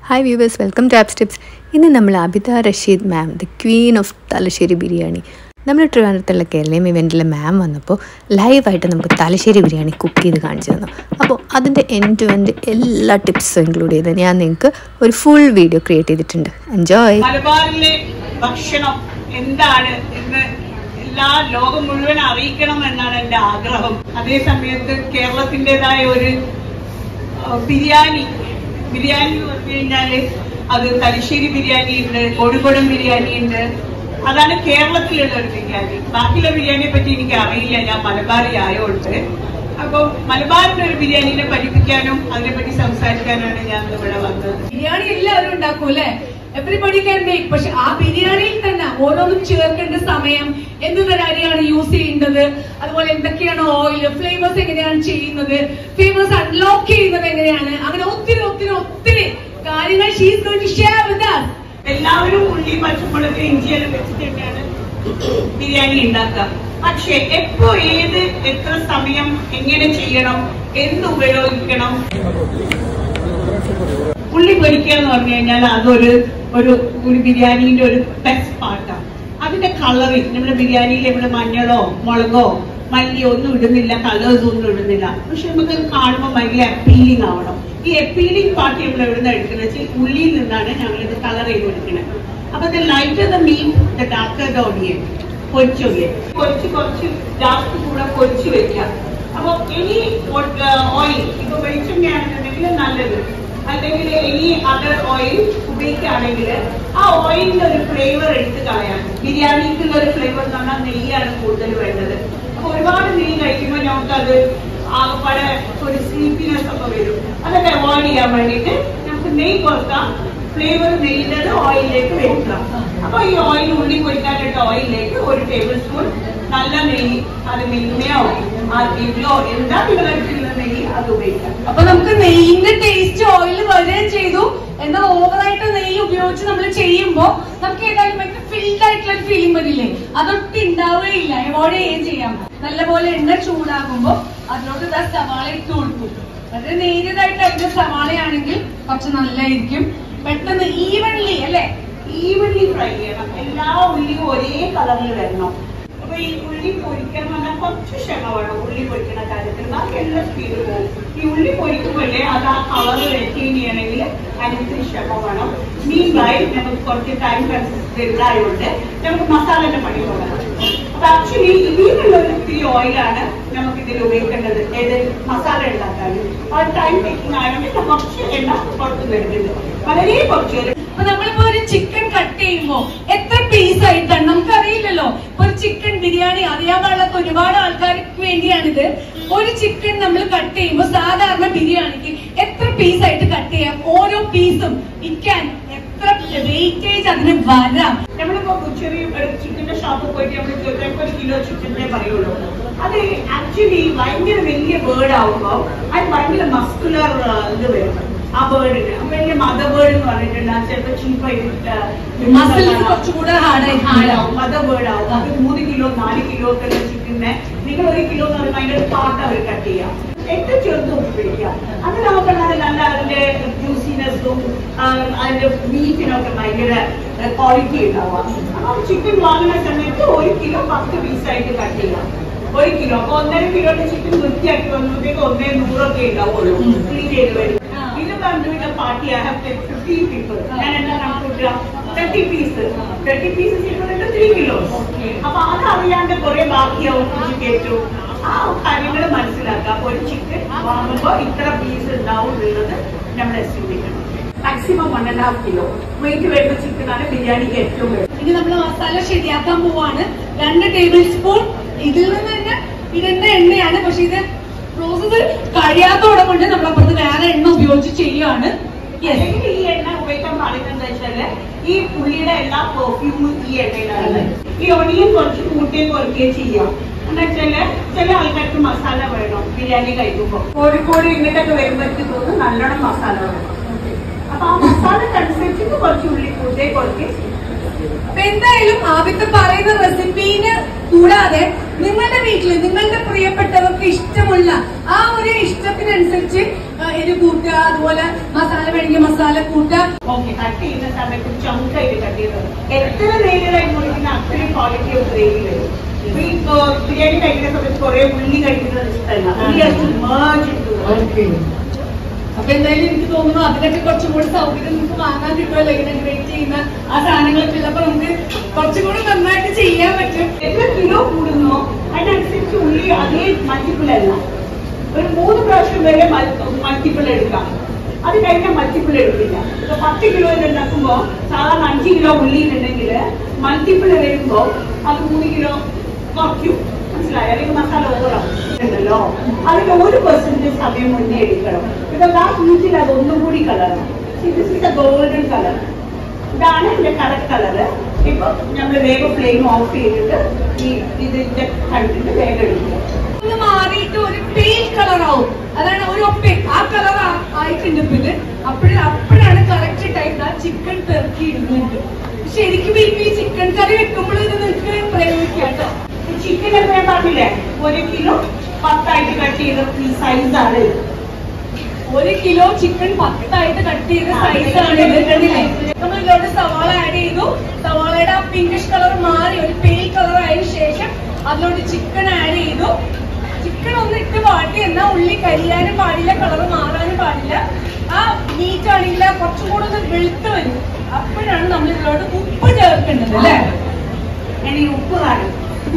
Hi viewers welcome to app steps ഇന്ന് നമ്മൾ Abitha Rasheed ma'am the queen of Thalassery biryani നമ്മൾ ട്രിവാൻഡ്രത്തുള്ള കേരളീയം ഇവൻറ്റിലെ മാം വന്നപ്പോൾ ലൈവായിട്ട് നമുക്ക് തലശ്ശേരി ബിരിയാണി കുക്ക് ചെയ്ത് കാണിച്ചു തന്നു അപ്പോൾ അതിൻ്റെ എൻഡ് ടു എൻഡ് എല്ലാ ടിപ്സും ഇൻക്ലൂഡ് ചെയ്ത് ഞാൻ നിങ്ങൾക്ക് ഒരു ഫുൾ വീഡിയോ ക്രിയേറ്റ് ചെയ്തിട്ടുണ്ട് എൻജോയ് മലബാറിലെ ഭക്ഷണം എന്താണ് എന്ന് എല്ലാ ലോകം മുഴുവൻ അറിയിക്കണം എന്നാണ് എന്റെ ആഗ്രഹം അതേ സമയത്ത് കേരളത്തിൻ്റെതായ ഒരു ആ, ബിരിയാണി ബിരിയാണി എന്ന് പറഞ്ഞു കഴിഞ്ഞാല് അത് തലശ്ശേരി ബിരിയാണി ഉണ്ട് കോഴിക്കോടൻ ബിരിയാണി ഉണ്ട് അതാണ് കേരളത്തിലുള്ള ഒരു ബിരിയാണി ബാക്കിയുള്ള ബിരിയാണിയെ പറ്റി എനിക്ക് അറിയില്ല ഞാൻ മലബാറി ആയോണ്ട് അപ്പോൾ മലബാറിന്റെ ഒരു ബിരിയാണിനെ പഠിപ്പിക്കാനും അതിനെപ്പറ്റി സംസാരിക്കാനാണ് ഞാൻ ഇന്ന് ഇവിടെ വന്നത് ബിരിയാണി എല്ലാവരും ഉണ്ടാക്കും അല്ലെ എവറിബഡി ക്യാൻ മേക്ക് പക്ഷെ ആ ബിരിയാണിയിൽ തന്നെ ഓരോന്നും ചേർക്കേണ്ട സമയം എന്ത് തരം അരിയാണ് യൂസ് ചെയ്യുന്നത് അതുപോലെ എന്തൊക്കെയാണ് ഓയിൽ ഫ്ലേവേഴ്സ് എങ്ങനെയാണ് ചെയ്യുന്നത് ഫ്ലേവേഴ്സ് അൺലോക്ക് ചെയ്യുന്നത് എങ്ങനെയാണ് അങ്ങനെ ഒത്തിരി ഒത്തിരി ഒത്തിരി കാര്യങ്ങൾ she's going to share with us എല്ലാവരും ഉള്ളി പച്ചമുളക് ഇഞ്ചിയെല്ലാം വെച്ചിട്ട് തന്നെയാണ് ബിരിയാണി ഉണ്ടാക്കുക പക്ഷെ എപ്പോ ഏത് എത്ര സമയം എങ്ങനെ ചെയ്യണം എന്ത് ഉപയോഗിക്കണം ഉള്ളി പൊരിക്കുക എന്ന് പറഞ്ഞു കഴിഞ്ഞാൽ അതൊരു ഒരു ഒരു ബിരിയാണിന്റെ ഒരു ബെസ്റ്റ് പാർട്ടാണ് അതിന്റെ കളറിങ് നമ്മുടെ ബിരിയാണിയിൽ ഇവിടെ മഞ്ഞളോ മുളകോ മല്ലിയോ ഒന്നും ഇടുന്നില്ല കളേഴ്സ് ഒന്നും ഇടുന്നില്ല പക്ഷെ നമുക്ക് കാണുമ്പോൾ ഭയങ്കര അപ്പീലിംഗ് ആവണം ഈ അപ്പീലിംഗ് പാർട്ടി നമ്മൾ എവിടുന്ന എടുക്കുന്നത് വെച്ചാൽ ഉള്ളിയിൽ നിന്നാണ് ഞങ്ങൾ ഇത് കളർ ചെയ്ത് എടുക്കുന്നത് അപ്പൊ the lighter the mean the darker the onion പൊരിച്ചൊക്കെ പൊരിച്ച് കുറച്ച് ജാസ്തി കൂടെ പൊരിച്ച് വെക്കാം അപ്പൊ ഇനി ഓയിൽ ഇപ്പൊ വെളിച്ചെണ്ണയാണെന്നുണ്ടെങ്കിൽ നല്ലത് അല്ലെങ്കിൽ ഇനി അതർ ഓയിൽ ഉപയോഗിക്കുകയാണെങ്കിൽ ആ ഓയിലിന്റെ ഒരു ഫ്ലേവർ എടുത്ത് കളയാൻ ബിരിയാണിക്കുള്ള ഒരു ഫ്ലേവർ എന്ന് പറഞ്ഞാൽ നെയ്യാണ് കൂടുതൽ വേണ്ടത് അപ്പൊ ഒരുപാട് നെയ്യ് കഴിക്കുമ്പോൾ നമുക്കത് ആകപ്പാടെ ഒരു സ്ലീപ്പിനെസ് ഒക്കെ വരും അതൊക്കെ അവോയ്ഡ് ചെയ്യാൻ വേണ്ടിയിട്ട് നമുക്ക് നെയ്യ് കൊടുക്കാം ഫ്ലേവർ നെയ്യുന്നത് ഓയിലിലേക്ക് വെക്കാം അപ്പൊ ഈ ഓയിൽ ഉള്ളി പൊരിക്കാനിട്ട ഓയിലിലേക്ക് ഒരു ടേബിൾ സ്പൂൺ നല്ല നെയ്യ് അത് മിൽമയോ ആർക്കിയിലോ എന്താ നിങ്ങളുടെ നെയ്യ് അത് ഉപയോഗിക്കാം അപ്പൊ നമുക്ക് നെയ്യിന്റെ ടേസ്റ്റ് ഓയിൽ വരികയും ചെയ്തു എന്നാൽ ഓവറായിട്ട് നെയ്യ് ഉപയോഗിച്ച് നമ്മൾ ചെയ്യുമ്പോ നമുക്ക് ഏതായാലും ഭയങ്കര ഫിൽഡ് ആയിട്ടുള്ള ഒരു ഫീലിംഗ് വരില്ലേ അതൊട്ട് ഉണ്ടാവുകയില്ല അവോയ്ഡ് ചെയ്യുകയും ചെയ്യാം നല്ലപോലെ എണ്ണ ചൂടാകുമ്പോ അതിലോട്ട് ദാ സവാള ഇട്ട് കൊടുക്കും വളരെ നേരിയതായിട്ട് അതിന്റെ സവാളയാണെങ്കിൽ കുറച്ച് നല്ലതായിരിക്കും പെട്ടെന്ന് ഈവൻലി അല്ലെ ഈവൻലി ഫ്രൈ ചെയ്യണം എല്ലാ ഉള്ളിയും ഒരേ കളറിൽ വരണം അപ്പൊ ഈ ഉള്ളി പൊരിക്കാൻ പറഞ്ഞാൽ കുറച്ച് ക്ഷമ വേണം ഉള്ളി പൊരിക്കുന്ന കാര്യത്തിൽ ബാക്കി എല്ലാം സ്പീഡ് പോകും ഈ ഉള്ളി പൊരിക്കുമ്പോഴേ അത് ആ കളർ റെറ്റെയിൻ ചെയ്യണമെങ്കിൽ അതിന് ക്ഷമ വേണം മീൻ ബൈ നമുക്ക് കുറച്ച് ടൈം കൺസിസ്റ്റൻ്റ് നമുക്ക് മസാലന്റെ പണി തുടങ്ങാം അപ്പൊ ആക്ച്വലി ഇതിനുള്ള ഒരു ഇത്തിരി ഓയിലാണ് നമുക്ക് ഇതിൽ ഉപയോഗിക്കേണ്ടത് ഏത് മസാല ഉണ്ടാക്കാൻ ആ ടൈം ടേക്കിംഗ് ആണെങ്കിൽ കുറച്ച് എണ്ണ പുറത്ത് വരുന്നുണ്ട് വളരെ കുറച്ച് അപ്പൊ നമ്മളിപ്പോ ഒരു ചിക്കൻ കട്ട് ചെയ്യുമ്പോ എത്ര പീസ് ആയിട്ടാണ് നമുക്ക് അറിയില്ലല്ലോ ഇപ്പൊ ഒരു ചിക്കൻ ബിരിയാണി അറിയാൻ പാടാത്ത ഒരുപാട് ആൾക്കാർക്ക് വേണ്ടിയാണിത് ഒരു ചിക്കൻ നമ്മൾ കട്ട് ചെയ്യുമ്പോൾ സാധാരണ ബിരിയാണിക്ക് എത്ര പീസ് ആയിട്ട് കട്ട് ചെയ്യാം ഓരോ പീസും ഇരിക്കാൻ എത്ര വെയിറ്റേജ് അതിന് വരാം നമ്മളിപ്പോ ചെറിയ ചിക്കന്റെ ഷോപ്പിൽ പോയിട്ട് നമ്മൾ ചിലപ്പോൾ ഒരു കിലോ ചിക്കനെ പറയുള്ളൂ അത് ആക്ച്വലി ഭയങ്കര വലിയ ബേർഡ് ആവുമ്പോ അത് ഭയങ്കര മസ്കുലർ ഇത് വരും ആ ബേർഡിന് വലിയ മദർ ബേർഡ് എന്ന് പറഞ്ഞിട്ടുണ്ട് അത് ചിലപ്പോൾ ചീപ്പായിട്ട് മസിൽ കുറച്ചുകൂടെ ഹാർഡായി ഹാർഡാവും മദർ ബേർഡ് ആവും അത് മൂന്ന് കിലോ നാല് കിലോ ഒക്കെ ഉള്ള ചിക്കനെ നിങ്ങൾ ഒരു കിലോ എന്ന് പറയുമ്പോൾ അതിന്റെ ഒരു പാർട്ട് അവർ കട്ട് ചെയ്യാം ഏറ്റവും ചെറുതും ഉപയോഗിക്കാം അതിനാകുമ്പോൾ നല്ല അതിന്റെ ജ്യൂസിനെസ്സും അതിന്റെ മീറ്റിനൊക്കെ ഭയങ്കര ക്വാളിറ്റി ഉണ്ടാവാം അപ്പൊ ചിക്കൻ വാങ്ങുന്ന സമയത്ത് ഒരു കിലോ പത്ത് പീസായിട്ട് കട്ട് ചെയ്യാം ഒരു കിലോ അപ്പൊ ഒന്നര കിലോയുടെ ചിക്കൻ വൃത്തിയാക്കി വന്നപ്പോഴത്തേക്ക് ഒന്നേ നൂറൊക്കെ ഉണ്ടാവുള്ളൂ ക്ലീൻ ചെയ്ത് വരും ഇത് പറഞ്ഞിട്ട് party I have fifteen people ഞാൻ എന്താ കണക്കൂട്ടുക തേർട്ടി പീസ് തേർട്ടി പീസ് ചെയ്യുന്നത് ത്രീ കിലോ അപ്പൊ അതറിയാണ്ട് കുറെ ബാക്കിയാവും കയറ്റും ആ കാര്യങ്ങൾ മനസ്സിലാക്കുക അപ്പൊ ഒരു ചിക്കൻ വാങ്ങുമ്പോൾ ഇത്ര പീസ് ഉണ്ടാവും എന്നുള്ളത് നമ്മൾ എസ്റ്റിമേറ്റ് ചെയ്യണം maximum one and half kilo weight വരുന്ന ചിക്കനാണ് ബിരിയാണിക്ക് ഏറ്റവും വേണ്ടത് ഇനി നമ്മൾ മസാല ശരിയാക്കാൻ പോവാണ് രണ്ട് ടേബിൾ സ്പൂൺ ഇതിൽ നിന്ന് തന്നെ ഇതിന്റെ എണ്ണയാണ് പക്ഷെ ഇത് പ്രോസസ്സ് കഴിയാത്തോടെ കൊണ്ട് നമ്മൾ അപ്പുറത്ത് വേറെ എണ്ണ ഉപയോഗിച്ച് ചെയ്യുകയാണ് Yes. അല്ലെങ്കിൽ ഈ എണ്ണ ഉപയോഗിക്കാൻ പാടില്ല എന്താ വെച്ചാല് ഈ പുള്ളിയുടെ എല്ലാ പെർഫ്യൂമും ഈ എണ്ണയിലാണ് ഈ ഒണിയൻ കുറച്ച് കൂട്ടുകയും കുറയ്ക്കുകയും ചെയ്യാം എന്താ വെച്ചാല് ചില ആൾക്കാർക്ക് മസാല വേണം ബിരിയാണി കഴിക്കുമ്പോൾ കോഴിക്കോട് ഇങ്ങോട്ടൊക്കെ വരുമ്പോൾ എനിക്ക് തോന്നുന്നു നല്ലോണം മസാല വേണം അപ്പൊ ആ മസാലക്കനുസരിച്ചിട്ട് കുറച്ച് ഉള്ളി കൂട്ടുകയും കുറയ്ക്കുകയും ചെയ്യും അപ്പൊ എന്തായാലും ആദ്യത്തെ പറയുന്ന റെസിപ്പീന് കൂടാതെ നിങ്ങളുടെ വീട്ടിൽ നിങ്ങളുടെ പ്രിയപ്പെട്ടവർക്ക് ഇഷ്ടമുള്ള ആ ഒരു ഇഷ്ടത്തിനനുസരിച്ച് ആ, എരി കൂട്ടുക അതുപോലെ മസാല വേണമെങ്കിൽ മസാല കൂട്ടുക ഓക്കെ കട്ട് ചെയ്യുന്ന സമയത്ത് ചങ്കായിട്ട് കട്ട് ചെയ്തത് എത്ര നേരിടായി മുറിക്കുന്ന അത്രയും ക്വാളിറ്റി ഓഫ് ഗ്രേവി വരും ഇപ്പൊ ഈ ഏർ, ബിരിയാണി കഴിക്കുന്ന സമയത്ത് കുറെ ഉള്ളി കഴിക്കുന്നത് ഇഷ്ടമല്ല ഉള്ളി അത് merge into the- അപ്പൊ എന്തായാലും എനിക്ക് തോന്നുന്നു അതിനൊക്കെ കുറച്ചും കൂടി സൗകര്യം നമുക്ക് വാങ്ങാൻ കിട്ടുമല്ലോ ഇങ്ങനെ ഗ്രേറ്റ് ചെയ്യുന്ന ആ സാധനങ്ങളൊക്കെ ഉള്ളപ്പോ നമുക്ക് കുറച്ചും കൂടി നന്നായിട്ട് ചെയ്യാൻ പറ്റും എത്ര കിലോ കൂടുന്നോ അതിനനുസരിച്ച് ഉള്ളി അതേ മൾട്ടിപ്പിൾ അല്ല ഒരു മൂന്ന് പ്രാവശ്യം വരെ മൾട്ടിപ്പിൾ എടുക്കാം അത് കഴിഞ്ഞാൽ മൾട്ടിപ്പിൾ എടുക്കില്ല ഇപ്പൊ പത്ത് കിലോയിൽ ഉണ്ടാക്കുമ്പോ സാധാരണ അഞ്ച് കിലോ ഉള്ളിയിലുണ്ടെങ്കിൽ മൾട്ടിപ്പിൾ വരുമ്പോ അത് മൂന്ന് കിലോ കുറയ്ക്കും മനസ്സിലായോ അല്ലെങ്കിൽ മസാല ഓവറാവും ഉണ്ടല്ലോ അതിന് ഒരു പെർസെന്റേജ് സമയം മുന്നേ എടുക്കണം ബിക്കോസ് ആ ഹീറ്റിൽ അത് ഒന്നും കൂടി കളറണം this is a golden colour ഇതാണ് എന്റെ കറക്റ്റ് കളറ് ഇപ്പൊ നമ്മൾ വേഗം ഫ്ലെയിം ഓഫ് ചെയ്തിട്ട് ഈ ഇതിന്റെ കണ്ടിട്ട് വേഗം എടുക്കും ഒന്ന് മാറിയിട്ട് ഒരു പെയിൽ കളർ ആവും അതാണ് ഒരു ഒപ്പേ ആ കളർ ആയിട്ടുണ്ട് ഇപ്പൊ ഇത് അപ്പോഴും അപ്പോഴാണ് കറക്റ്റ് ടൈം ആ ചിക്കൻ പെറുക്കി ഇടുന്നുണ്ട് ശരിക്കും ഇപ്പൊ ഈ ചിക്കൻ കറി വെക്കുമ്പോൾ ഇത് നിങ്ങൾക്ക് പ്രയോഗിക്കാം കേട്ടോ ചിക്കൻ ഒക്കെ ഞാൻ പറഞ്ഞില്ലേ ഒരു കിലോ പത്തായിട്ട് കട്ട് ചെയ്ത ഈ സൈസാണ് ഇത് ഒരു കിലോ ചിക്കൻ പത്തായിട്ട് കട്ട് ചെയ്ത സൈസാണ് ഇത് കണ്ടില്ലേ നമ്മൾ ഇതിലോട്ട് സവാള ആഡ് ചെയ്തു സവാളയുടെ ആ പിങ്കിഷ് കളർ മാറി ഒരു പെയിൽ കളർ ആയതിനു ശേഷം അതിലോട്ട് ചിക്കൻ ആഡ് ചെയ്തു ചിക്കൻ ഒന്ന് ഇട്ട് വാട്ടി എന്നാൽ ഉള്ളി കരിയാനും പാടില്ല കളർ മാറാനും പാടില്ല ആ മീറ്റ് ആണെങ്കിൽ കുറച്ചും കൂടെ ഒന്ന് വെളുത്ത് വരും അപ്പോഴാണ് നമ്മൾ ഇതിലോട്ട് ഉപ്പ് ചേർക്കേണ്ടത് അല്ലേ ഞാൻ ഈ ഉപ്പ് കാണും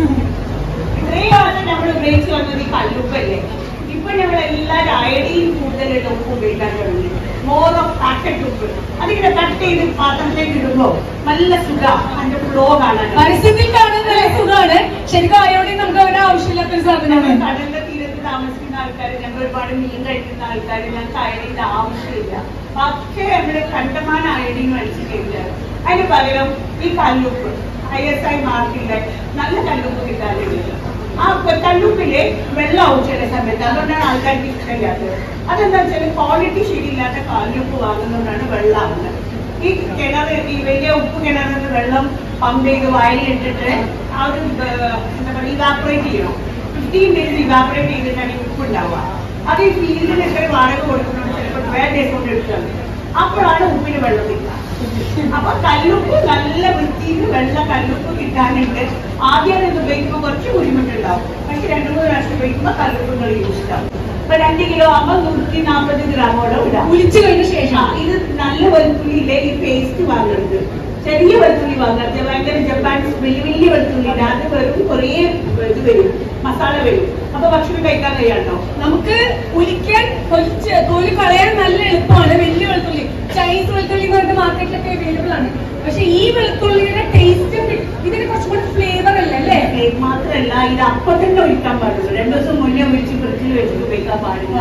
ഇത്രയും കാലം നമ്മൾ ഉപയോഗിച്ച് വന്നത് ഈ കല്ലുപ്പല്ലേ ഇപ്പൊ ഞങ്ങൾ എല്ലാവരും അയഡിയും കൂടുതലുള്ള ഉപ്പ് ഉപയോഗിക്കാൻ തുടങ്ങി മോർ ഓഫ് പാക്കറ്റ് ഉപ്പ് അതിങ്ങനെ കട്ട് ചെയ്ത് പാത്രത്തിലേക്ക് ഇടുമ്പോ നല്ല സുഖ അതിന്റെ ഫ്ലോ കാണാൻ പരസ്യത്തിൽ കാണുന്ന നല്ല സുഖമാണ് ശരിക്കും അയോഡിൻ നമുക്ക് അവരുടെ ആവശ്യമില്ലാത്ത ഒരു സാധനമാണ് ഞങ്ങൾ കടലിന്റെ തീരത്ത് താമസിക്കുന്ന ആൾക്കാർ ഞങ്ങൾ ഒരുപാട് മീൻ കഴിക്കുന്ന ആൾക്കാർ ഞങ്ങൾക്ക് അയഡിന്റെ ആവശ്യമില്ല പക്ഷേ നമ്മുടെ കണ്ടമാന അയഡിൻ മേടിച്ചു കഴിഞ്ഞാൽ അതിന് പകരം ഈ കല്ലുപ്പ് ഐ എസ് ഐ മാർക്കില്ല നല്ല കല്ലുപ്പ് കിട്ടാനില്ല ആ ക- കല്ലുപ്പില് വെള്ളമാവും ചില സമയത്ത് അതുകൊണ്ടാണ് ആൾക്കാർക്ക് ഇഷ്ടമില്ലാത്തത് അതെന്താ വെച്ചാൽ ക്വാളിറ്റി ശരിയില്ലാത്ത കല്ലുപ്പ് വാങ്ങുന്നതുകൊണ്ടാണ് വെള്ളമാവുന്നത് ഈ കിണർ ഈ വലിയ ഉപ്പ് കിണറിൽ നിന്ന് വെള്ളം പമ്പ് ചെയ്ത് വയലിട്ടിട്ട് ആ ഒരു ഏർ, എന്താ പറയുക ഇവാപ്പറേറ്റ് ചെയ്യണം ഫിഫ്റ്റീൻ ഡേയ്സ് ഇവാപ്പറേറ്റ് ചെയ്തിട്ടാണ് ഈ ഉപ്പ് ഉണ്ടാവുക അത് ഈ ഫീൽഡിനൊക്കെ വാടക കൊടുക്കുന്നത് ചിലപ്പോൾ വേറെ ഡേയ്സ് കൊണ്ട് എടുക്കാം അപ്പോഴാണ് ഉപ്പിന് വെള്ളം കിട്ടുക അപ്പൊ കല്ലുപ്പ് നല്ല വൃത്തിയിൽ വെള്ള കല്ലുപ്പ് കിട്ടാനുണ്ട് ആദ്യം ഇത് ഉപയോഗിക്കുമ്പോൾ കുറച്ച് ബുദ്ധിമുട്ടുണ്ടാവും പക്ഷെ രണ്ടു മൂന്ന് പ്രാവശ്യം ഉപയോഗിക്കുമ്പോൾ കല്ലുപ്പുകൾ യൂസ് ആവും ഇപ്പൊ രണ്ട് കിലോ ആകുമ്പോൾ നൂറ്റി നാൽപ്പത് ഗ്രാമോടെ ഇടാം കുളിച്ചു കഴിഞ്ഞ ശേഷം ആ, ഇത് നല്ല വെളുത്തുള്ളിയിലെ ഈ പേസ്റ്റ് വാങ്ങരുത് ചെറിയ വെളുത്തുള്ളി വാങ്ങരുത് ഭയങ്കര ജപ്പാൻ വലിയ വലിയ വെളുത്തുള്ളി ഇല്ല. അത് വെറും കുറേ ഇത് വരും മസാല വരും അപ്പൊ ഭക്ഷണം കഴിക്കാൻ കഴിയാട്ടോ നമുക്ക് ഒലിക്കാൻ പൊലിച്ച് തോല് കളയാൻ നല്ല എളുപ്പമാണ് വലിയ വെളുത്തുള്ളി ചൈനീസ് വെളുത്തുള്ളി എന്ന് പറഞ്ഞിട്ട് മാർക്കറ്റിലൊക്കെ അവൈലബിൾ ആണ് പക്ഷെ ഈ വെളുത്തുള്ളിയുടെ ടേസ്റ്റും ഇതിന് കുറച്ചും കൂടി ഫ്ലേവർ അല്ലേ അല്ലേ ഇത് മാത്രല്ല ഇത് അപ്പൊ തന്നെ ഒഴിക്കാൻ പാടുള്ളൂ രണ്ടു ദിവസം മുന്നേ ഒഴിച്ച് ഫ്രിഡ്ജിൽ വെച്ചിട്ട് ഉപയോഗിക്കാൻ പാടില്ല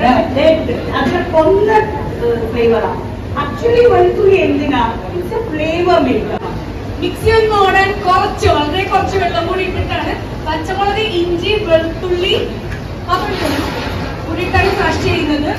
അതിന് കൊന്ന ഫ്ലേവറാണ് ആക്ച്വലി വെളുത്തുള്ളി എന്തിനാ it's a flavour maker mixie ഒന്ന് ഓടാൻ കുറച്ച് വളരെ കുറച്ച് വെള്ളം കൂടി ഇട്ടിട്ടാണ് പച്ചമുളക് ഇഞ്ചി വെളുത്തുള്ളി മാത്രം ഇടണം. കൂടിയിട്ടാണ് ക്രഷ് ചെയ്യുന്നത്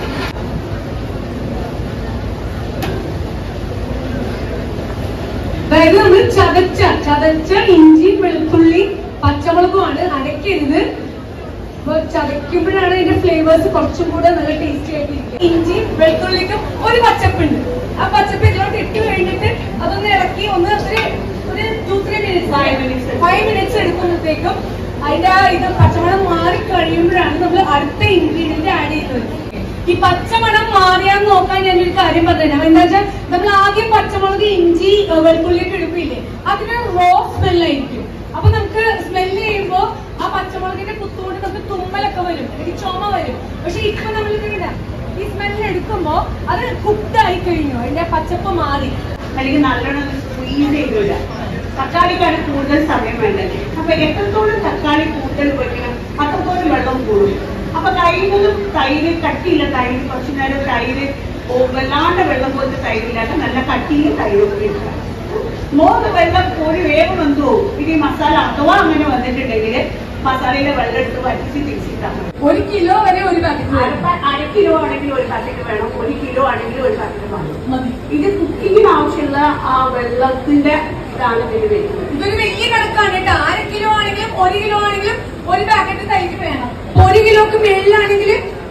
അതായത് നമ്മൾ ചതച്ച ചതച്ച ഇഞ്ചി വെളുത്തുള്ളി പച്ചമുളകുമാണ് അരക്കരുത് അപ്പൊ ചതയ്ക്കുമ്പോഴാണ് ഇതിന്റെ ഫ്ലേവേഴ്സ് കുറച്ചും കൂടെ നല്ല ടേസ്റ്റി ആയിട്ടിരിക്കുക ഇഞ്ചി വെളുത്തുള്ളിക്കും ഒരു പച്ചപ്പുണ്ട് ആ പച്ചപ്പ് ഇതിലോട്ട് ഇട്ട് കഴിഞ്ഞിട്ട് അതൊന്ന് ഇറക്കി ഒന്ന് ഒരു ഒരു two three minutes Five minutes. Five minutes എടുക്കുമ്പോഴത്തേക്കും അതിന്റെ ആ ഇത് പച്ചമണം മാറി കഴിയുമ്പോഴാണ് നമ്മൾ അടുത്ത ഇൻഗ്രീഡിയന്റ് ആഡ് ചെയ്യുന്നത് ഈ പച്ചമണം മാറിയാന്ന് നോക്കാൻ ഞാനൊരു കാര്യം പറഞ്ഞുതരാം എന്താ വെച്ചാൽ നമ്മൾ ആദ്യം പച്ചമുളക് ഇഞ്ചി ഏഹ്, വെളുത്തുള്ളിയൊക്കെ എടുക്കില്ലേ അതിന് റോ സ്മെല്ലായിരിക്കും അപ്പൊ നമുക്ക് സ്മെല്ല് ചെയ്യുമ്പോ ആ പച്ചമുളകിന്റെ കുത്തുകൊണ്ട് നമുക്ക് തുമ്മലൊക്കെ വരും അല്ലെങ്കിൽ ചുമ വരും പക്ഷെ ഇപ്പൊ നമ്മൾ ഇങ്ങനെ ഈ സ്മെല്ല് എടുക്കുമ്പോ അത് കുക്ക്ഡ് ആയി കഴിഞ്ഞു അതിന്റെ പച്ചപ്പ് മാറി അല്ലെങ്കിൽ നല്ലോണം സ്ക്വീസ് ചെയ്തില്ല തക്കാളിക്കാണ് കൂടുതൽ സമയം വേണ്ടത് അപ്പൊ എത്രത്തോളം തക്കാളി കൂടുതൽ വെക്കണം അത്രത്തോളം വെള്ളം കൂടും അപ്പൊ കഴിയുന്നതും തൈര് കട്ടിയില്ല തൈര് കുറച്ചു നേരം തൈര് ഓ, വല്ലാണ്ട് വെള്ളം പോലത്തെ തൈരില്ലാതെ നല്ല കട്ടിയിൽ തൈര് ഉപയോഗിക്കാം മൂന്ന് വെള്ളം കോരി വേഗം വന്നു പോകും ഇനി മസാല അഥവാ അങ്ങനെ വന്നിട്ടുണ്ടെങ്കിൽ മസാലയിലെ വെള്ളം എടുത്ത് വറ്റിച്ച് തിരിച്ചിട്ടാൽ മതി ഒരു കിലോ വരെ ഒരു പാക്കറ്റ് അര അര കിലോ ആണെങ്കിൽ ഒരു പാക്കറ്റ് വേണം ഒരു കിലോ ആണെങ്കിൽ ഒരു പാക്കറ്റ് വേണം മതി ഇത് കുക്കിങ്ങിന് ആവശ്യമുള്ള ആ വെള്ളത്തിന്റെ ഇതാണ് ഇതിൽ വരുന്നത് ഇതൊരു വലിയ കണക്കാണ് കേട്ടോ അര കിലോ ആണെങ്കിലും ഒരു കിലോ ആണെങ്കിലും ഒരു പാക്കറ്റ് തൈര് വേണം ഒരു കിലോക്ക് മേളിലാണെങ്കിൽ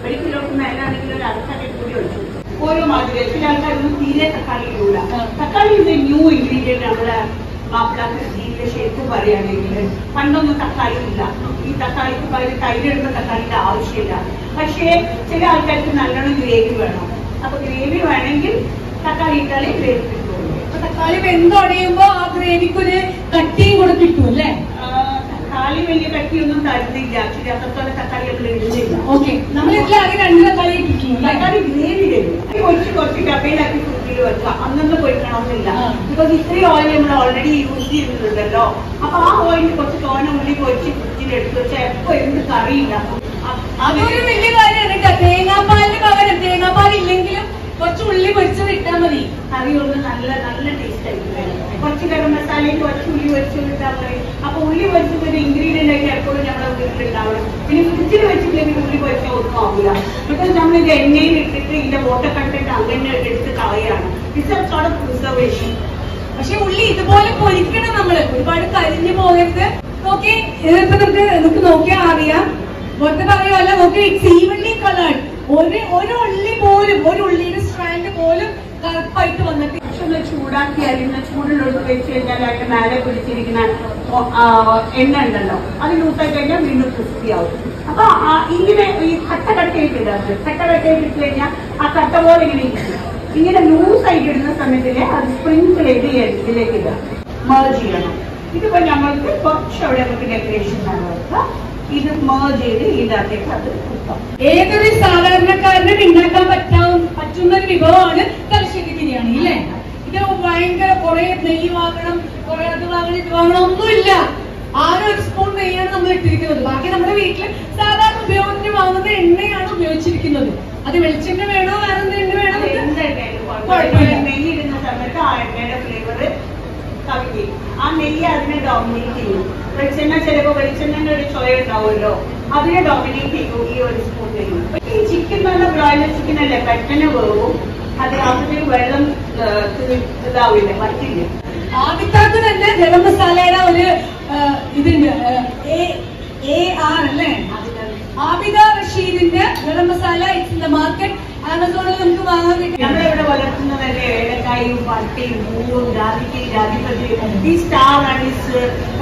ഒരു കിലോക്ക് മേലാണെങ്കിൽ ഒരു അര പാക്കറ്റ് കൂടി ഒഴിച്ചു ഓരോ മാതിരി ചില ആൾക്കാരൊന്നും തീരെ തക്കാളി ഇടൂല തക്കാളി ഇത് ന്യൂ ഇൻഗ്രീഡിയന്റ് നമ്മുടെ മാപ്പിളാക്ക് ജീവിത ശരിക്കും പറയുകയാണെങ്കിൽ പണ്ടൊന്നും തക്കാളി ഇല്ല ഈ തക്കാളിക്ക് പകരം തൈരിടുന്ന തക്കാളിയുടെ ആവശ്യമില്ല പക്ഷേ ചില ആൾക്കാർക്ക് നല്ലോണം ഗ്രേവി വേണം അപ്പൊ ഗ്രേവി വേണമെങ്കിൽ തക്കാളി ഇട്ടാലേ ഗ്രേവി കിട്ടുള്ളൂ അപ്പൊ തക്കാളി വെന്തുടയുമ്പോ ആ ഗ്രേവിക്കൊരു കട്ടിയും കൂടെ കിട്ടും അല്ലേ ആ, തക്കാളി വലിയ കട്ടിയൊന്നും തരുന്നില്ല ശരി അത്രത്തോളം തക്കാളി നമ്മൾ ഇടുന്നില്ല ഓക്കെ നമ്മൾ ഇതിൽ ആകെ രണ്ട് തക്കാളി ഇട്ടിട്ടുള്ളൂ അല്ലേ? തക്കാളി ഗ്രേവി തരും അത് കുറച്ച് കുറച്ച് ഡബയിലാക്കി കുട്ടിയിൽ വെക്കുക അന്നൊന്നും പൊരിക്കണമെന്നില്ല ആ. ബിക്കോസ് ഇത്രയും ഓയിൽ നമ്മൾ ഓൾറെഡി യൂസ് ചെയ്യുന്നുണ്ടല്ലോ അപ്പൊ ആ ഓയിൽ കുറച്ച് തോന ഉള്ളി പൊരിച്ച് ഫ്രിഡ്ജിൽ എടുത്ത് വെച്ചാൽ എപ്പോ എന്ത് കറിയില്ല അതൊരു വലിയ കാര്യമാണ് കേട്ടോ തേങ്ങാപ്പാലിന് പകരം തേങ്ങാപ്പാൽ ഇല്ലെങ്കിലും കുറച്ച് ഉള്ളി പൊരിച്ചത് ഇട്ടാൽ മതി കറി ഒന്ന് നല്ല നല്ല ടേസ്റ്റ് ആയിരിക്കും കുറച്ച് ഗരം മസാലയും കുറച്ച് ഉള്ളി പൊരിച്ചത് ഇട്ടാൽ മതി അപ്പൊ ഉള്ളി പൊരിച്ചത് ഒരു ഇൻഗ്രീഡിയന്റ് ആയിട്ട് എപ്പോഴും നമ്മുടെ വീട്ടിലുണ്ടാവണം പിന്നെ ഫ്രിഡ്ജിൽ വെച്ചില്ലെങ്കിൽ ഉള്ളി പൊരിച്ച ഒന്നും ആവില്ല ബിക്കോസ് നമ്മൾ ഇത് എണ്ണയിൽ ഇട്ടിട്ട് ഇതിന്റെ വാട്ടർ കണ്ടന്റ് അങ്ങനെ എടുത്ത് കളയാണ് it's a sort of preservation പക്ഷെ ഉള്ളി ഇതുപോലെ പൊരിക്കണം നമ്മള് ഒരുപാട് കരിഞ്ഞു പോകരുത് നോക്കി ഇതിപ്പോ നമുക്ക് നമുക്ക് നോക്കിയാൽ അറിയാം വെറുതെ പറയുമല്ല നോക്കി ഇറ്റ്സ് ഈവൻലി കളേർഡ് ഒരു ഒരു ഉള്ളി പോലും ഒരു ഉള്ളിയുടെ സ്ട്രാൻഡ് പോലും കറുപ്പായിട്ട് വന്നിട്ട് പക്ഷെ ഒന്ന് ചൂടാക്കിയാൽ ഇന്ന് ചൂടിലോട്ട് വെച്ച് കഴിഞ്ഞാൽ അതിന്റെ മേലെ പിടിച്ചിരിക്കുന്ന ഒ- ആ, എണ്ണ ഉണ്ടല്ലോ അത് ലൂസായി കഴിഞ്ഞാൽ വീണ്ടും ക്രിസ്പി ആവും അപ്പൊ ആ ഇങ്ങനെ ഈ കട്ട കട്ടയായിട്ട് ഇടരുത് കട്ട കട്ടയായിട്ട് ഇട്ട് കഴിഞ്ഞാൽ ആ കട്ട പോലെ ഇങ്ങനെ ഇരിക്കും ഇങ്ങനെ ലൂസായിട്ട് ഇടുന്ന സമയത്തില് അത് സ്പ്രിങ്കിൾ ചെയ്ത് ഈ ഇതിലേക്ക് ഇടുക മേർജ് ചെയ്യണം ഇതിപ്പോ നമ്മൾക്ക് കുറച്ച് അവിടെ നമുക്ക് ഡെക്കറേഷൻ വെക്കുക ഇത് മേർജ് ചെയ്ത് ഇതിനകത്തേക്ക് അത് കുത്താം ഏതൊരു സാധാരണക്കാരനും ഉണ്ടാക്കാൻ പറ്റാവും പറ്റുന്ന ഒരു വിഭവമാണ് തലശ്ശേരി ബിരിയാണി അല്ലേ ഇത് ഭയങ്കര കുറെ നെയ്യ് വാങ്ങണം കുറെ അത് വാങ്ങണം ഇത് വാങ്ങണം ഒന്നുമില്ല ആകെ ഒരു സ്പൂൺ നെയ്യാണ് നമ്മൾ ഇട്ടിരിക്കുന്നത് ബാക്കി നമ്മുടെ വീട്ടിൽ സാധാരണ ഉപയോഗത്തിന് വാങ്ങുന്ന എണ്ണയാണ് ഉപയോഗിച്ചിരിക്കുന്നത് അത് വെളിച്ചെണ്ണ വേണോ വേറെ എന്ത് എണ്ണ വേണോ അത് നമുക്ക് എന്തായാലും കുഴപ്പമില്ല. കുഴപ്പമില്ല. നെയ്യ് ഇടുന്ന സമയത്ത് ആ എണ്ണയുടെ ഫ്ലേവർ കവിഞ്ഞ് ആ നെയ്യ് അതിനെ ഡോമിനേറ്റ് ചെയ്യും വെളിച്ചെണ്ണ ചിലപ്പോ വെളിച്ചെണ്ണന്റെ ഒരു ചോയ ഉണ്ടാവുമല്ലോ അതിനെ ഡോമിനേറ്റ് ചെയ്യും ഈ ഒരു സ്പൂൺ നെയ്യ് ഈ ചിക്കൻ പറഞ്ഞ ബ്രോയിലർ ചിക്കൻ അല്ലേ പെട്ടെന്ന് വേവും അത് അതിന് വെള്ളം ആ, ഇത് ഇതാവില്ല പറ്റില്ല ആദ്യത്താക്ക് തന്നെ ഗരം മസാലയുടെ ഒരു ആ, ഇതുണ്ട് എ ആർ അല്ലേ ആബിദ റഷീദിന്റെ garam masala it's in the market ആമസോണിൽ നമുക്ക് വാങ്ങാൻ കിട്ടും നമ്മളിവിടെ വളർത്തുന്നതല്ലേ ഏലക്കായും പട്ടയും പൂവും ജാതിക്കയും ജാതിപത്രിയും ഈ സ്റ്റാർ അനീസ്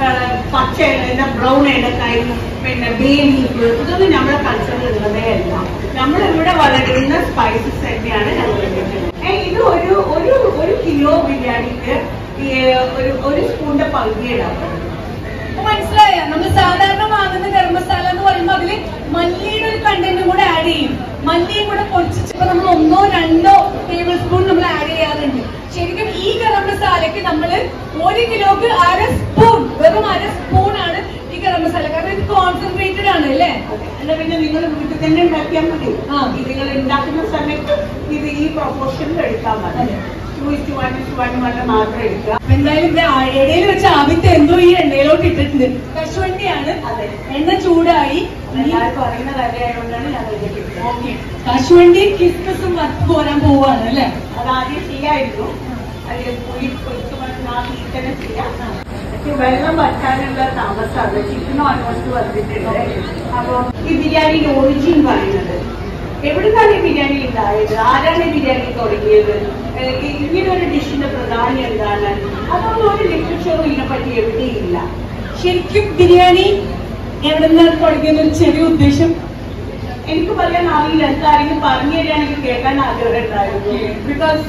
പച്ച എന്താ ബ്രൗൺ ഏലക്കായും പിന്നെ ബേലീഫ് ഇതൊന്നും നമ്മുടെ കൾച്ചറിൽ ഉള്ളതേ അല്ല നമ്മളിവിടെ വളരുന്ന സ്പൈസസ് തന്നെയാണ് ഞങ്ങൾ ഉപയോഗിക്കുന്നത്. ഏ, ഇത് ഒരു ഒരു ഒരു കിലോ ബിരിയാണിക്ക് ഈ ഒരു ഒരു സ്പൂണിന്റെ പകുതി ഇടാൻ അപ്പൊ മനസ്സിലായ നമ്മൾ സാധാരണ വാങ്ങുന്ന ഗരം മസാല എന്ന് പറയുമ്പോൾ അതില് മല്ലിയുടെ ഒരു കണ്ടന്റും കൂടെ ആഡ് ചെയ്യും മല്ലിയും കൂടെ പൊടിച്ചിട്ട് നമ്മൾ ഒന്നോ രണ്ടോ ടേബിൾ സ്പൂൺ നമ്മൾ ആഡ് ചെയ്യാറുണ്ട് ശരിക്കും ഈ ഗരം മസാലയ്ക്ക് നമ്മൾ ഒരു കിലോക്ക് അര സ്പൂൺ വെറും അര സ്പൂൺ ആണ് ഈ ഗരം മസാല കാരണം ഇത് കോൺസെൻട്രേറ്റഡ് ആണ് അല്ലേ അല്ല പിന്നെ നിങ്ങൾ വീട്ടിൽ തന്നെ ഉണ്ടാക്കിയാൽ മതി ആ. ഇത് നിങ്ങൾ ഉണ്ടാക്കുന്ന സമയത്ത് ഇത് ഈ പ്രൊപ്പോർഷനിൽ എടുത്താൽ മതി അതെ. Two is to one is to one one മാത്രം എടുക്കുക അപ്പൊ എന്തായാലും ഇവിടെ ഇടയിൽ വെച്ച് ആദ്യത്തെ എന്തോ ഈ എണ്ണയിലോട്ട് ഇട്ടിട്ടുണ്ട് കശുവണ്ടിയാണ് അതെ. എണ്ണ ചൂടായി എല്ലാവർക്കും അറിയുന്ന കാര്യമായതുകൊണ്ടാണ് ഞാൻ ഇതിലേക്ക് ഇട്ടത്. ഓക്കെ കശുവണ്ടി കിസ്മസും വറുത്ത് പോരാൻ പോവാണ് അല്ലേ അത് ആദ്യം ചെയ്യായിരുന്നു അത് പുളി പൊരിച്ച് വന്ന് ആ തീ തന്നെ ചെയ്യാം പക്ഷെ വെള്ളം വറ്റാനുള്ള താമസമാണ് ചിക്കനും ഓൾമോസ്റ്റ് വന്നിട്ടുണ്ട് അപ്പൊ ഈ ബിരിയാണിയുടെ ഒറിജിൻ പറയുന്നത് എവിടുന്നാണ് ഈ ബിരിയാണി ഉണ്ടായത് ആരാണ് ഈ ബിരിയാണി തുടങ്ങിയത് ഏഹ് ഈ- ഇങ്ങനെ ഒരു ഡിഷിന്റെ പ്രധാനം എന്താണ് അതൊന്നും ഒരു ലിറ്ററേച്ചറും ഇതിനെപ്പറ്റി എവിടെയില്ല ശരിക്കും ബിരിയാണി എവിടെ നിന്നാണ് തുടങ്ങിയെന്ന് ഒരു ചെറിയ ഉദ്ദേശം എനിക്ക് പറയാൻ അറിയില്ല എനിക്ക് ആരെങ്കിലും പറഞ്ഞു തരികയാണെങ്കിൽ കേൾക്കാൻ ആഗ്രഹം ഉണ്ടായിരുന്നു ബിക്കോസ്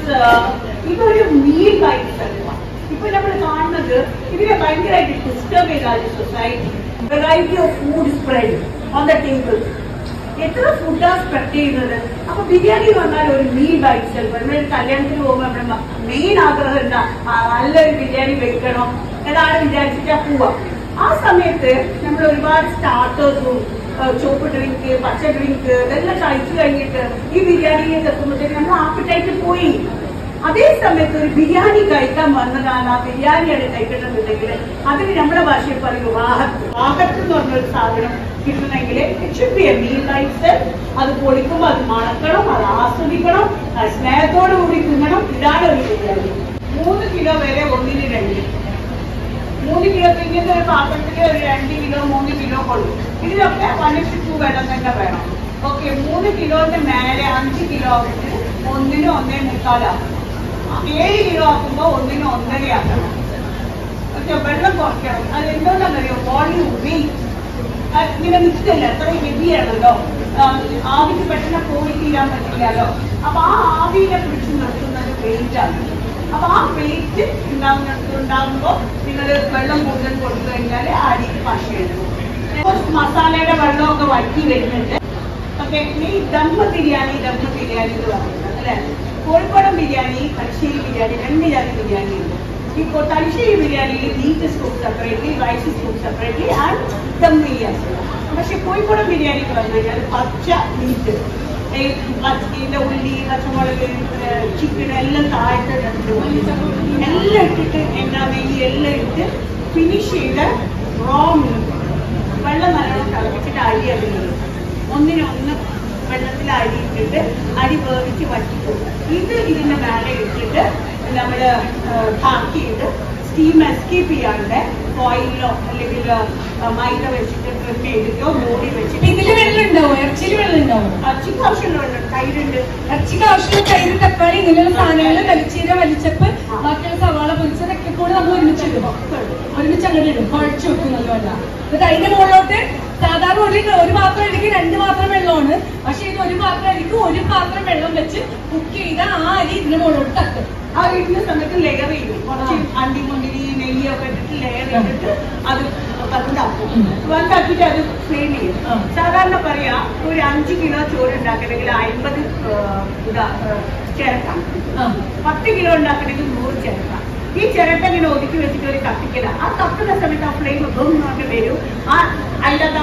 ഇതൊരു മീൽ ബൈറ്റ് ഇപ്പൊ നമ്മൾ കാണുന്നത് ഇതിനെ ഭയങ്കരമായിട്ട് ഡിസ്റ്റർബ് ചെയ്താൽ society variety of food spread on the table എത്ര ഫുഡാണ് സ്പ്രെഡ് ചെയ്യുന്നത് അപ്പൊ ബിരിയാണി വന്നാൽ ഒരു മീൽ ബൈറ്റ് നമ്മൾ കല്യാണത്തിന് പോകുമ്പോൾ നമ്മുടെ മെയിൻ ആഗ്രഹം എന്താ ആ, നല്ലൊരു ബിരിയാണി വെക്കണം എന്നാണ് വിചാരിച്ചിട്ടാ പോവാ ആ സമയത്ത് നമ്മൾ ഒരുപാട് സ്റ്റാർട്ടേഴ്സും ചോപ്പ് ഡ്രിങ്ക് പച്ച ഡ്രിങ്ക് ഇതെല്ലാം കഴിച്ചു കഴിഞ്ഞിട്ട് ഈ ബിരിയാണിയിലേക്ക് എത്തുമ്പോഴത്തേക്ക് നമ്മൾ ആപ്പിട്ടൈറ്റ് പോയി അതേ സമയത്ത് ഒരു ബിരിയാണി കഴിക്കാൻ വന്നതാണ് ആ ബിരിയാണിയാണ് കഴിക്കണമെന്നുണ്ടെങ്കിൽ അതിന് നമ്മുടെ ഭാഷയിൽ പറയും വാഹത്ത് വാഹത്ത് എന്ന് പറഞ്ഞൊരു സാധനം കിട്ടണമെങ്കിൽ മീൽ ലൈഫ് അത് പൊളിക്കുമ്പോൾ അത് മണക്കണം അത് ആസ്വദിക്കണം അത് സ്നേഹത്തോടു കൂടി തിന്നണം ഇതാണ് ഒരു ബിരിയാണി മൂന്ന് കിലോ വരെ ഒന്നിന് രണ്ട് മൂന്ന് കിലോ ഇങ്ങനത്തെ ഒരു പാത്രത്തിൽ ഒരു രണ്ട് കിലോ മൂന്ന് കിലോ കൊള്ളും ഇതിലൊക്കെ വൺ ടു വെള്ളം തന്നെ വേണം ഓക്കെ മൂന്ന് കിലോന്റെ മേലെ അഞ്ച് കിലോ ആക്കിട്ട് ഒന്നിന് ഒന്നേ മുക്കാലാക്കും ഏഴ് കിലോ ആക്കുമ്പോ ഒന്നിന് ഒന്നര ആക്കണം പക്ഷെ വെള്ളം കുറയ്ക്കണം അത് എന്തുകൊണ്ടാണെന്നറിയോ വോളിയം വെയിറ്റ് ഇങ്ങനെ നിൽക്കില്ല അത്രയും ഹെവിയാണല്ലോ ആവിക്ക് പെട്ടെന്ന് പോയി തീരാൻ പറ്റില്ലല്ലോ അപ്പൊ ആ ആവിനെ പിടിച്ച് നിർത്തുന്നത് വെയിറ്റ് ആണ് അപ്പൊ ആ വെയിറ്റ് ഉണ്ടാകുമ്പോ നിങ്ങൾ വെള്ളം കൂടുതൽ കൊടുത്തു കഴിഞ്ഞാൽ അരി പശയെടുക്കും മസാലയുടെ വെള്ളമൊക്കെ വറ്റി വരുന്നുണ്ട് ഓക്കെ ഈ ദമ്മ ബിരിയാണി ദമ്മ ബിരിയാണി എന്ന് പറയുന്നത് അല്ലെ കോഴിക്കോടൻ ബിരിയാണി തലശ്ശേരി ബിരിയാണി രണ്ട് ജാതി ബിരിയാണി ഉണ്ട് ഇപ്പോൾ തലശ്ശേരി ബിരിയാണിയിൽ meat is cooked separately rice is cooked separately and dum biryani പക്ഷെ കോഴിക്കോടൻ ബിരിയാണി എന്ന് പറഞ്ഞു കഴിഞ്ഞാൽ പച്ച മീറ്റ് ഇതിന്റെ ഉള്ളി പച്ചമുളക് ചിക്കൻ എല്ലാം താഴത്തെ രണ്ട് ഉള്ളി എല്ലാം ഇട്ടിട്ട് എണ്ണ നെയ്യ് എല്ലാം ഇട്ട് ഫിനിഷ് ചെയ്ത് റോ മീറ്റ് വെള്ളം നല്ലോണം തിളപ്പിച്ചിട്ട് അരി അതിലിടും ഒന്നിനൊന്ന് വെള്ളത്തിൽ അരി ഇട്ടിട്ട് അരി വേവിച്ച് വറ്റിക്കും ഇത് ഇതിന്റെ മേലെ ഇട്ടിട്ട് നമ്മൾ പാക്ക് ചെയ്ത് സ്റ്റീം എസ്കേപ്പ് ചെയ്യാണ്ട് ഓയിലോ അല്ലെങ്കിൽ ആ, മൈദ വെച്ചിട്ട് ട്രിപ്പ് ചെയ്തിട്ടോ മൂടി വെച്ചിട്ട് ഇതില് വെള്ളം ഉണ്ടാവോ ഇറച്ചിയിൽ വെള്ളം ഉണ്ടാവോ അച്ചിക്ക് ആവശ്യമുള്ള വെള്ളം തൈരുണ്ട് ഇറച്ചിക്ക് ആവശ്യമുള്ള തൈര് തക്കാളി ഇങ്ങനെയുള്ള സാധനങ്ങൾ വലിച്ചീര വലിച്ചപ്പ് ബാക്കിയുള്ള സവാള പൊരിച്ചതൊക്കെ കൂടെ നമ്മൾ ഒരുമിച്ചിടും ഒരുമിച്ച് അങ്ങോട്ട് ഇടും കുഴച്ച് വെക്കും നല്ലോണ്ട എന്നിട്ട് അതിന്റെ മുകളിലോട്ട് സാധാരണ ഒരു ഒരു പാത്രം അരിക്ക് രണ്ട് പാത്രം വെള്ളമാണ് പക്ഷെ ഇത് ഒരു പാത്രം അരിക്ക് ഒരു പാത്രം വെള്ളം വെച്ച് കുക്ക് ചെയ്ത ആ അരി ഇതിന്റെ മുകളിലോട്ട് തട്ടും ആ ഇടുന്ന സമയത്ത് ലെയർ ചെയ്യും കുറച്ച് അണ്ടിമുന്തിരി നെയ്യൊക്കെ ഇട്ടിട്ട് ലെയർ ചെയ്തിട്ട് അത് വലുതാക്കും ഉം. വലുതാക്കിയിട്ട് അത് ഫ്ലെയിം ചെയ്യും ആ. സാധാരണ പറയാ ഒരു അഞ്ച് കിലോ ചോറ് ഉണ്ടാക്കണമെങ്കിൽ അമ്പത് ഇതാ ഏ, ചിരട്ട ആ പത്ത് കിലോ ഉണ്ടാക്കണമെങ്കിൽ നൂറ് ചിരട്ട ഈ ചിരട്ട ഇങ്ങനെ ഒതുക്കി വെച്ചിട്ട് ഒരു കത്തിക്കല ആ കത്തുന്ന സമയത്ത് ആ ഫ്ലെയിം പറഞ്ഞ് വരും ആ അതിൻ്റെ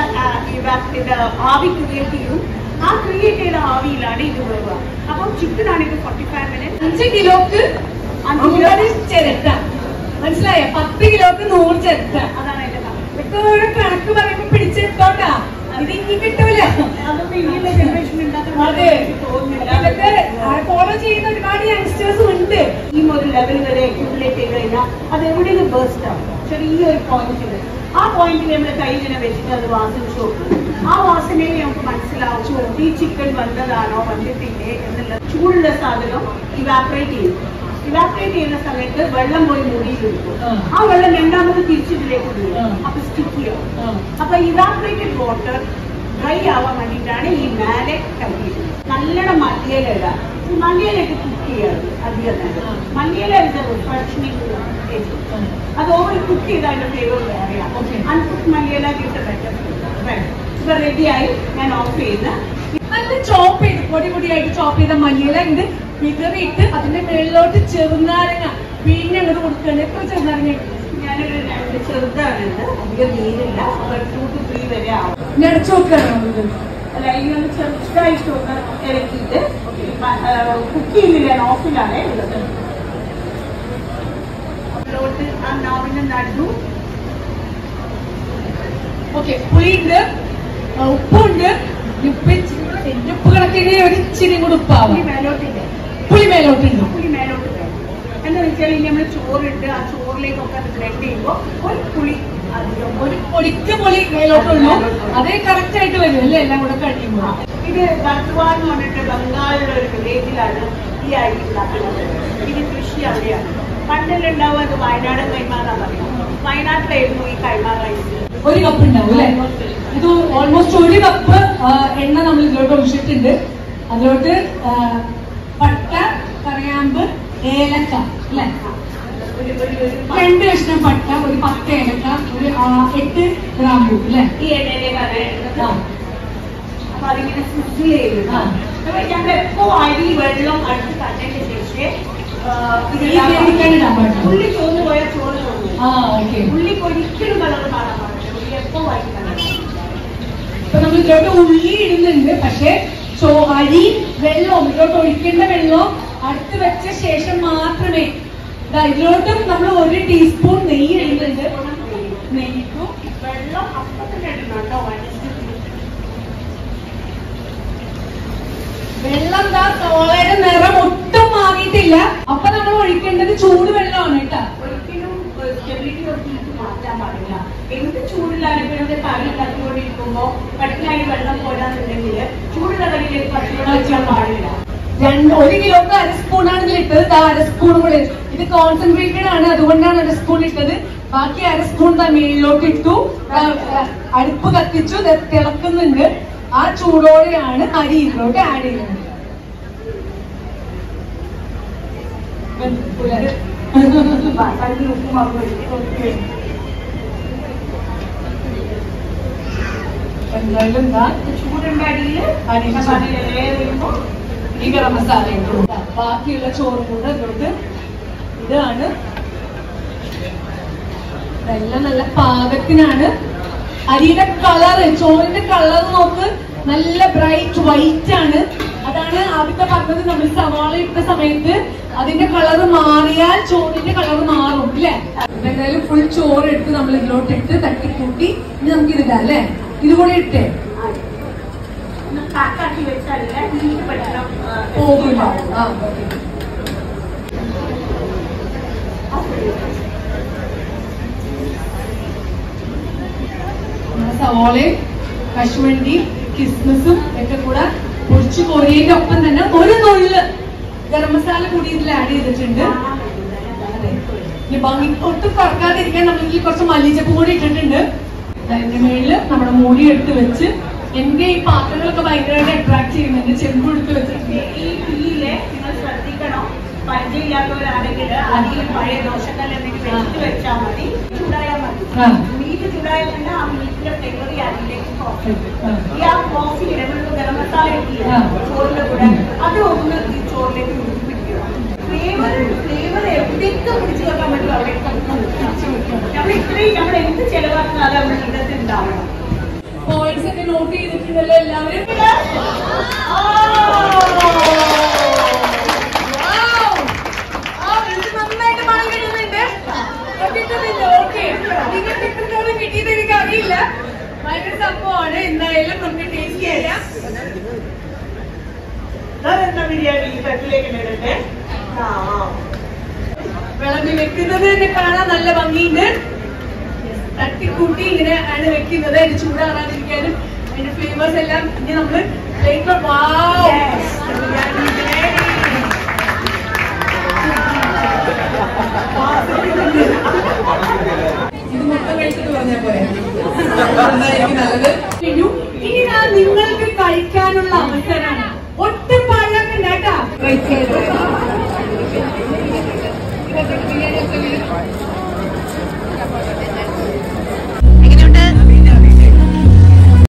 ഇത് ആവി ക്രിയേറ്റ് ചെയ്യും ആ ക്രിയേറ്റ് ചെയ്ത ആവിയിലാണ് ഇത് വേവുക അപ്പം ചിക്കൻ ആണെങ്കിൽ ഫോർട്ടി ഫൈവ് മിനിറ്റ് അഞ്ച് കിലോക്ക് അഞ്ച് കിലോ അമ്പത് ചിരട്ട മനസ്സിലായോ പത്ത് കിലോക്ക് നൂറ് ചിരട്ട അതാണ് അതിന്റെ കണക്ക് ഇതൊക്കെ ഓരോ കണക്ക് പറയുമ്പോ പിടിച്ചെടുത്തോണ്ടാ ഇത് ഇനി കിട്ടൂല അതൊക്കെ ഇനിയുള്ള ജനറേഷൻ അതെ ഇതൊക്കെ ഫോളോ ചെയ്യുന്ന ഒരുപാട് യങ്സ്റ്റേഴ്സ് ഉണ്ട് ഈ ഒരു ലെവൽ വരെ അക്യൂമുലേറ്റ് ചെയ്ത് കഴിഞ്ഞാൽ അത് എവിടെയെങ്കിലും ബേസ്റ്റ് ആവും ചെറിയൊരു പോയിന്റിൽ ആ പോയിന്റിൽ നമ്മൾ കൈ ഇങ്ങനെ വെച്ചിട്ട് അത് വാസനിച്ച് നോക്കും ആ വാസനയിൽ നമുക്ക് മനസ്സിലാവും ഈ ചിക്കൻ വന്നതാണോ വന്നിട്ടില്ലേ എന്നുള്ള ചൂടുള്ള സാധനം ഇവാപ്പറേറ്റ് ചെയ്യും ഇവാപ്പറേറ്റ് ചെയ്യുന്ന സമയത്ത് വെള്ളം പോയി മൂടിയിൽ എടുക്കും ആ. ആ വെള്ളം രണ്ടാമത് തിരിച്ചിട്ടിലേക്ക് ആ. വീഴും അപ്പൊ സ്റ്റിക്ക് ചെയ്യും അപ്പൊ ഇവാപ്പറേറ്റഡ് വാട്ടർ ഡ്രൈ ആവാൻ വേണ്ടിയിട്ടാണ് ഈ മേലെ കഴുകിയത് നല്ലോണം മല്ലിയില ഇടുക ഈ മല്ലിയിലൊക്കെ കുക്ക് ചെയ്യരുത് അധികം നേരം ആ. മല്ലിയില റിഫ്രഷിനിങ് അത് ഓവർ കുക്ക് ചെയ്ത് അതിന്റെ ഫ്ലേവർ വേറെയാണ് Okay. അൺകുക്ക് മല്ലിയില കിട്ട ബെറ്റർ ഇപ്പൊ റെഡിയായി ഞാൻ ഓഫ് ചെയ്യുന്ന നല്ല ചോപ്പ് ചെയ്ത് പൊടി പൊടിയായിട്ട് ചോപ്പ് ചെയ്ത മല്ലിയില ഉണ്ട് വിതറിയിട്ട് അതിന്റെ മേളിലോട്ട് ചെറുനാരങ്ങ പിന്നെ അങ്ങോട്ട് കൊടുക്കണം എത്ര ചെറുനാരങ്ങ ഇട്ടു? ഞാനൊരു രണ്ട് ചെറുതാണ് ഇത് അധികം നീരില്ല ഒരു ടു ടു ത്രീ വരെ ആവും ഇനി അടച്ചു നോക്കണം ഇത് അല്ല ഇങ്ങനെ ചെറുതായിട്ട് ഒന്ന് ഇറക്കിയിട്ട് കുക്ക് ചെയ്യുന്നില്ല ഞാൻ ഓഫിലാണ് ഉള്ളത് അതിലോട്ട് ആ നാവിന്റെ നടു ഓക്കെ പുളിയുണ്ട് ആ, ഉപ്പുണ്ട് ഉപ്പ് ഇച്ചിരി കൂടെ- എന്റെ ഉപ്പ് കണക്കിന് ഒരു ഇച്ചിരി കൂടെ ഉപ്പാവും പുളി മേലോട്ടില്ലേ പുളി മേലോട്ടുണ്ട് പുളി മേലോട്ട് വേണം എന്ന് വെച്ചാൽ ഇനി നമ്മൾ ചോറിട്ട് ആ ചോറിലേക്കൊക്കെ അത് ബ്ലെൻഡ് ചെയ്യുമ്പോൾ ഒരു പുളി അധികം ഒരു പൊടിക്ക് പുളി മേലോട്ടുള്ളൂ അതേ കറക്റ്റ് ആയിട്ട് വരും അല്ലേ എല്ലാം കൂടെ കഴിയുമ്പോ ഇത് ബർദ്വാൻ എന്ന് പറഞ്ഞിട്ട് ബംഗാളിലെ ഒരു വില്ലേജിലാണ് ഈ അരി ഉണ്ടാക്കുന്നത് ഇത് കൃഷി അവിടെയാണ് പണ്ടിലുണ്ടാവും അത് വയനാടൻ കൈമാറാൻ പറയും വയനാട്ടിലായിരുന്നു ഈ കൈമാ റൈസ് ഒരു കപ്പ് ഉണ്ടാവും അല്ലേ ഇത് ഓൾമോസ്റ്റ് ഒരു കപ്പ് എണ്ണ നമ്മൾ ഇതിലോട്ട് ഒഴിച്ചിട്ടുണ്ട് അതിലോട്ട് ആ, പട്ട കറിയാമ്പ് ഏലക്ക അല്ലേ ഒരു ഒരു ഒരു പ- രണ്ട് കഷ്ണം പട്ട ഒരു പത്ത് ഏലക്ക ഒരു ആ, എട്ട് ഗ്രാമ്പു അല്ലേ ഈ എണ്ണയിലേക്കാണ് ഇടുന്നത്. ആ. അപ്പൊ അതിങ്ങനെ സിസിൽ ചെയ്തിട്ട് ആ. അപ്പൊ ഞങ്ങൾ എപ്പോ അരി വെള്ളം അടുത്ത് തന്നതിന് ശേഷം ആ, ഇത് ഈ വേവിക്കാൻ ഇടാൻ പാടില്ല. ഉള്ളി ചോന്ന് പോയാൽ ചോറ് തോന്നും ആ ഓക്കെ ഉള്ളിക്ക് ഒരിക്കലും കളർ മാറാൻ പാടില്ല ഉള്ളി എപ്പോ വായിക്കണം ഇപ്പൊ നമ്മൾ ഇതിലോട്ട് ഉള്ളി ഇടുന്നുണ്ട് പക്ഷെ ചോ അരി വെള്ളവും ഇതിലോട്ട് ഒഴിക്കേണ്ട വെള്ളവും അടുത്ത് വെച്ച ശേഷം മാത്രമേ ദാ ഇതിലോട്ടും നമ്മൾ ഒരു ടീസ്പൂൺ നെയ്യ് ഇടുന്നുണ്ട് നെയ്യിട്ടു വെള്ളം അപ്പത്തിന് ഇടണം കേട്ടോ വനസ്പതി വെള്ളം ദാ സോളയുടെ നിറം ഒട്ടും മാറിയിട്ടില്ല അപ്പൊ നമ്മൾ ഒഴിക്കേണ്ടത് ചൂട് വെള്ളമാണ് കേട്ടാ ഒരിക്കലും ഏഹ്, സ്റ്റെബിലിറ്റി ഓഫ് ഹീറ്റ് മാറ്റാൻ പാടില്ല എന്ത് ചൂടിലാണ് ഇപ്പൊ ഇവിടെ കറി കത്തിക്കൊണ്ടിരിക്കുമ്പോ പട്ടിലായി വെള്ളം പോരാന്നുണ്ടെങ്കിൽ ചൂടുള്ള കറിയിലേക്ക് പച്ചവെള്ളം വെച്ചാൽ പാടില്ല രണ്ട് ഒരു കിലോക്ക് അര സ്പൂണാണ് ഇതിൽ ഇട്ടത് ദാ അര സ്പൂൺ കൂടെ ഇത് കോൺസെൻട്രേറ്റഡ് ആണ് അതുകൊണ്ടാണ് അര സ്പൂൺ ഇട്ടത് ബാക്കി അര സ്പൂൺ ദാ മേളിലോട്ട് ഇട്ടു ദാ, ആ, അടുപ്പ് കത്തിച്ചു ദാ തിളക്കുന്നുണ്ട് ആ ചൂടോടെയാണ് അരി ഇതിലോട്ട് ആഡ് ചെയ്യുന്നത് അതിന് ഉപ്പ് മറന്നു ഓക്കെ എന്തായാലും ദാ ചൂടുണ്ട അടിയിൽ അരി ലെയർ വരുമ്പോ ഈ ഗരം മസാല ഇട്ടു ബാക്കിയുള്ള ചോറും കൂടെ ഇതിലോട്ട് ഇതാണ് ഇതെല്ലാം നല്ല പാകത്തിനാണ് അരിയുടെ കളറ് ചോറിന്റെ കളർ നോക്ക് നല്ല ബ്രൈറ്റ് വൈറ്റ് ആണ് അതാണ് ആദ്യത്തെ പറഞ്ഞത് നമ്മൾ സവാള ഇട്ട സമയത്ത് അതിന്റെ കളർ മാറിയാൽ ചോറിന്റെ കളർ മാറും ഇല്ലേ എന്തായാലും ഫുൾ ചോറ് എടുത്ത് നമ്മൾ ഇതിലോട്ട് ഇട്ട് തട്ടിക്കൂട്ടി ഇനി നമുക്ക് ഇതിടാം അല്ലേ ഇതുകൂടെ ഇട്ടേ ഒന്ന് പാക്കാക്കി വെച്ചാലേ ഹീറ്റ് പെട്ടെന്ന് ആ, പോകില്ല ആ ഓക്കെ നമ്മുടെ സവോളയും കശുവണ്ടിയും കിസ്മിസും ഒക്കെ കൂടെ പൊടിച്ചു കോരിയതിന്റെ ഒപ്പം തന്നെ ഒരു നുള്ള് ഗരം മസാല കൂടി ഇതിൽ ആഡ് ചെയ്തിട്ടുണ്ട് അതെ. ഇനി ഭംഗി ഒട്ടും കറക്കാതിരിക്കാൻ നമ്മൾ ഇതിൽ കുറച്ച് മല്ലിച്ചപ്പ് കൂടി ഇട്ടിട്ടുണ്ട് അതിന്റെ മേളില് നമ്മുടെ മൂടി എടുത്ത് വെച്ച് എന്റെ ഈ പാത്രങ്ങളൊക്കെ ഭയങ്കരമായിട്ട് അട്രാക്ട് ചെയ്യുന്നുണ്ട് ചെമ്പ് എടുത്ത് വെച്ചിട്ടുണ്ട് ഈ തീയില് നിങ്ങൾ ശ്രദ്ധിക്കണം പരിചയമില്ലാത്തവരാണെങ്കിൽ അതിൽ പഴയ ദോശക്കല്ല് എന്തെങ്കിലും വെച്ചിട്ട് വെച്ചാൽ മതി ചൂടായാൽ മതി ആ. മീറ്റ് ചൂടായാൽ തന്നെ ആ മീറ്റിന്റെ ഫ്ലേവർ അതിലേക്ക് കോഫി ആ. ഈ ആ കോഫി നമ്മളിപ്പോ ഗരം മസാല ഇട്ടില്ലേ ആ. ചോറിന്റെ കൂടെ അത് ഒന്ന് ഈ ചോറിലേക്ക് പിടിക്കുക ഫ്ലേവർ ഫ്ലേവർ എവിടെയൊക്കെ പിടിച്ചു വെക്കാൻ പറ്റും അവിടെയൊക്കെ പിടിച്ചു വെക്കണം നമ്മൾ ഇത്രയും നമ്മൾ എന്ത് ചെലവാക്കിയാലും നമ്മൾ ഇടത്തിൽ ഉണ്ടാവണം പോയിന്റ്സ് ഒക്കെ നോട്ട് ചെയ്തിട്ടുണ്ടല്ലോ എല്ലാവരും നന്നായിട്ട് മണം കിട്ടുന്നുണ്ട് കിട്ടുന്നുണ്ട് ഓക്കെ നിങ്ങൾക്ക് എത്രത്തോളം കിട്ടിയത് എനിക്ക് അറിയില്ല ഭയങ്കര സംഭവമാണ് എന്തായാലും നമുക്ക് ടേസ്റ്റ് ചെയ്യാം അതെന്താ ബിരിയാണി ഈ തട്ടിലേക്ക് ഇടട്ടെ ആ വിളമ്പി വെക്കുന്നത് തന്നെ കാണാൻ നല്ല ഭംഗിയുണ്ട് തട്ടിക്കൂട്ടി ഇങ്ങനെ ആണ് വെക്കുന്നത് അതിന് ചൂടാറാതിരിക്കാനും അതിന്റെ ഫ്ലേവേഴ്സ് എല്ലാം ഇനി നമ്മള് plate wow Yes, the biryani is ready. ഇത് മൊത്തം കഴിച്ചിട്ട് പറഞ്ഞാൽ പോരെ അതായിരിക്കും നല്ലത് ഇനി ഇനി ഞാൻ നിങ്ങൾക്ക് കഴിക്കാനുള്ള അവസരമാണ് ഒട്ടും